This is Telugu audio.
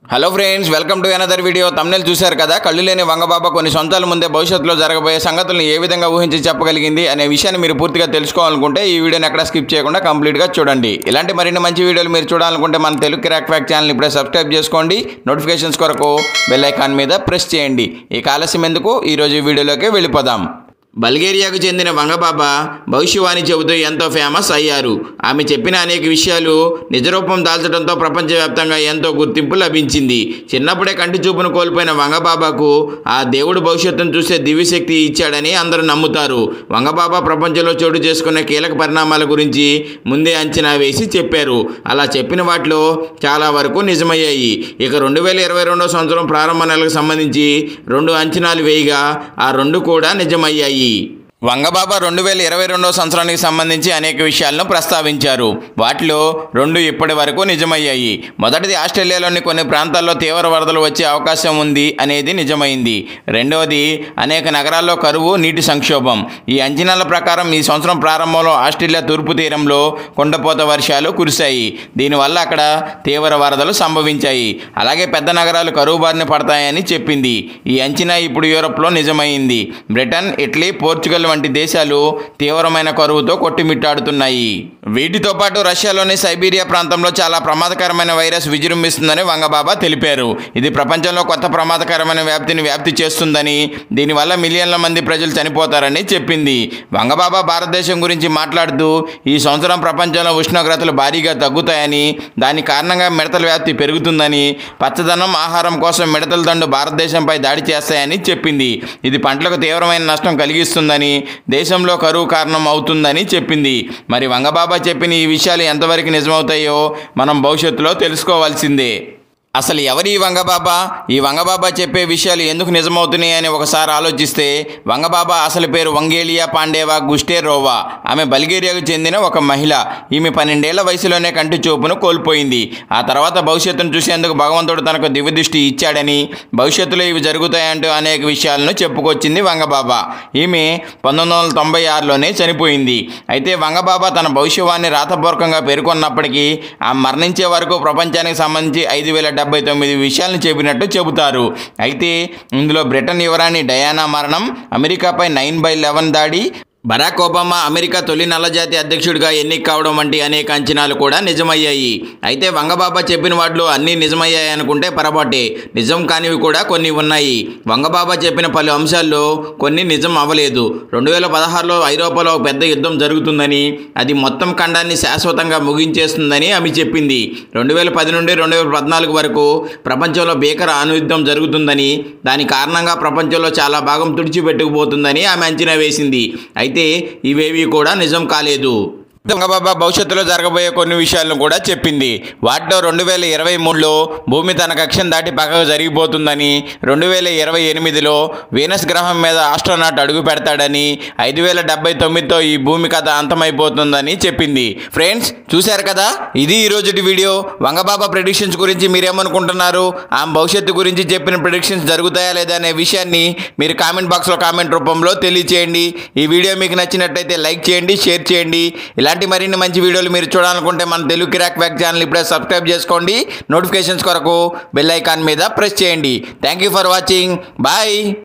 hello friends welcome to another video thumbnail చూశారు కదా కళ్ళు లేని వంగబాబా కొన్ని సొంతాల ముందే భవిష్యత్తులో జరగబోయే సంగతులను ఏ విధంగా ఊహించి చెప్పగలిగింది అనే విషయాన్ని మీరు పూర్తిగా తెలుసుకోవాలనుకుంటే ఈ వీడియోని ఎక్కడ స్కిప్ చేయకుండా కంప్లీట్గా చూడండి ఇలాంటి మరిన్ని మంచి వీడియోలు మీరు చూడాలనుకుంటే మన తెలుగు క్రాక్ ఫ్యాక్ ఛానల్ ఇప్పుడే సబ్స్క్రైబ్ చేసుకోండి నోటిఫికేషన్స్ కొరకు బెల్ ఐకాన్ మీద ప్రెస్ చేయండి ఈ ఆలస్యం ఎందుకు ఈరోజు ఈ వీడియోలోకి వెళ్ళిపోదాం బల్గేరియాకు చెందిన వంగబాబా భవిష్యవాణి చెబుతూ ఎంతో ఫేమస్ అయ్యారు ఆమె చెప్పిన అనేక విషయాలు నిజరూపం దాల్చడంతో ప్రపంచవ్యాప్తంగా ఎంతో గుర్తింపు లభించింది చిన్నప్పుడే కంటి చూపును కోల్పోయిన వంగబాబాకు ఆ దేవుడు భవిష్యత్తును చూసే దివ్యశక్తి ఇచ్చాడని అందరూ నమ్ముతారు వంగబాబా ప్రపంచంలో చోటు చేసుకున్న కీలక పరిణామాల గురించి ముందే అంచనా వేసి చెప్పారు అలా చెప్పిన వాటిలో చాలా వరకు నిజమయ్యాయి ఇక రెండు వేల ఇరవై రెండో సంవత్సరం ప్రారంభ నెలకు సంబంధించి రెండు అంచనాలు వేయగా ఆ రెండు కూడా నిజమయ్యాయి వంగబాబా రెండు వేల ఇరవై రెండో సంవత్సరానికి సంబంధించి అనేక విషయాలను ప్రస్తావించారు వాటిలో రెండు ఇప్పటి వరకు నిజమయ్యాయి మొదటిది ఆస్ట్రేలియాలోని కొన్ని ప్రాంతాల్లో తీవ్ర వరదలు వచ్చే అవకాశం ఉంది అనేది నిజమైంది రెండవది అనేక నగరాల్లో కరువు నీటి సంక్షోభం ఈ అంచనాల ప్రకారం ఈ సంవత్సరం ప్రారంభంలో ఆస్ట్రేలియా తూర్పు తీరంలో కుండపోత వర్షాలు కురిశాయి దీనివల్ల అక్కడ తీవ్ర వరదలు సంభవించాయి అలాగే పెద్ద నగరాలు కరువు బారిన పడతాయని చెప్పింది ఈ అంచనా ఇప్పుడు యూరోప్లో నిజమైంది బ్రిటన్ ఇటలీ పోర్చుగల్ వంటి దేశాలు తీవ్రమైన కరువుతో కొట్టిమిట్టాడుతున్నాయి వీటితో పాటు రష్యాలోని సైబీరియా ప్రాంతంలో చాలా ప్రమాదకరమైన వైరస్ విజృంభిస్తుందని వంగబాబా తెలిపారు ఇది ప్రపంచంలో కొత్త ప్రమాదకరమైన వ్యాప్తిని వ్యాప్తి చేస్తుందని దీనివల్ల మిలియన్ల మంది ప్రజలు చనిపోతారని చెప్పింది వంగబాబా భారతదేశం గురించి మాట్లాడుతూ ఈ సంవత్సరం ప్రపంచంలో ఉష్ణోగ్రతలు భారీగా తగ్గుతాయని దాని కారణంగా మిడతల వ్యాప్తి పెరుగుతుందని పచ్చదనం ఆహారం కోసం మిడతల దండు భారతదేశంపై దాడి చేస్తాయని చెప్పింది ఇది పంటలకు తీవ్రమైన నష్టం కలిగిస్తుందని దేశంలో కరువు కారణం అవుతుందని చెప్పింది మరి వంగబాబా చెప్పిన ఈ విషయాలు ఎంతవరకు నిజమవుతాయో మనం భవిష్యత్తులో తెలుసుకోవాల్సిందే అసలు ఎవరి ఈ వంగబాబా ఈ వంగబాబా చెప్పే విషయాలు ఎందుకు నిజమవుతున్నాయి అని ఒకసారి ఆలోచిస్తే వంగబాబా అసలు పేరు వంగేలియా పాండేవా గుస్టేరోవా ఆమె బల్గేరియాకు చెందిన ఒక మహిళ ఈమె పన్నెండేళ్ల వయసులోనే కంటి చూపును కోల్పోయింది ఆ తర్వాత భవిష్యత్తును చూసేందుకు భగవంతుడు తనకు దివ్యదృష్టి ఇచ్చాడని భవిష్యత్తులో ఇవి జరుగుతాయంటూ అనేక విషయాలను చెప్పుకొచ్చింది వంగబాబా ఈమె పంతొమ్మిది వందల తొంభై ఆరులోనే చనిపోయింది అయితే వంగబాబా తన భవిష్యవాణ్ణి రాతపూర్వకంగా పేర్కొన్నప్పటికీ ఆ మరణించే వరకు ప్రపంచానికి సంబంధించి ఐదు వేల డెబ్బై తొమ్మిది విషయాలను చెప్పినట్టు చెబుతారు అయితే ఇందులో బ్రిటన్ యువరాణి డయానా మరణం అమెరికాపై నైన్ బై లెవెన్ దాడి బరాక్ ఒబామా అమెరికా తొలి నల్లజాతి అధ్యక్షుడిగా ఎన్నిక కావడం వంటి అనేక అంచనాలు కూడా నిజమయ్యాయి అయితే వంగబాబా చెప్పిన వాటిలో అన్నీ నిజమయ్యాయి అనుకుంటే పొరపాటే నిజం కానివి కూడా కొన్ని ఉన్నాయి వంగబాబా చెప్పిన పలు అంశాల్లో కొన్ని నిజం అవ్వలేదు రెండు వేల పదహారులో ఐరోపాలో ఒక పెద్ద యుద్ధం జరుగుతుందని అది మొత్తం ఖండాన్ని శాశ్వతంగా ముగించేస్తుందని ఆమె చెప్పింది రెండు వేల పది నుండి రెండు వేల పద్నాలుగు వరకు ప్రపంచంలో భీకర అణుయుద్ధం జరుగుతుందని దాని కారణంగా ప్రపంచంలో చాలా భాగం తుడిచిపెట్టుకుపోతుందని ఆమె అంచనా వేసింది అయితే ఇవేవి కూడా నిజం కాలేదు దొంగబాబా భవిష్యత్తులో జరగబోయే కొన్ని విషయాలను కూడా చెప్పింది వాటిలో రెండు వేల ఇరవై మూడులో భూమి తన కక్షను దాటి పక్కకు జరిగిపోతుందని రెండు వేల ఇరవై ఎనిమిదిలో వీనస్ గ్రహం మీద ఆస్ట్రోనాట్ అడుగు పెడతాడని ఐదు వేల డెబ్బై తొమ్మిదితో ఈ భూమి కథ అంతమైపోతుందని చెప్పింది ఫ్రెండ్స్ చూశారు కదా ఇది ఈ రోజుటి వీడియో వంగబాబా ప్రిడిక్షన్స్ గురించి మీరేమనుకుంటున్నారు ఆమె భవిష్యత్తు గురించి చెప్పిన ప్రిడిక్షన్స్ జరుగుతాయా లేదా అనే విషయాన్ని మీరు కామెంట్ బాక్స్లో కామెంట్ రూపంలో తెలియచేయండి ఈ వీడియో మీకు నచ్చినట్టయితే లైక్ చేయండి షేర్ చేయండి ఇలాంటి మరిన్ని మంచి వీడియోలు మీరు చూడాలనుకుంటే మన తెలుగు క్రాక్ బ్యాక్ ఛానల్ ఇప్పుడే సబ్స్క్రైబ్ చేసుకోండి నోటిఫికేషన్స్ కొరకు బెల్ ఐకాన్ మీద ప్రెస్ చేయండి thank you for watching bye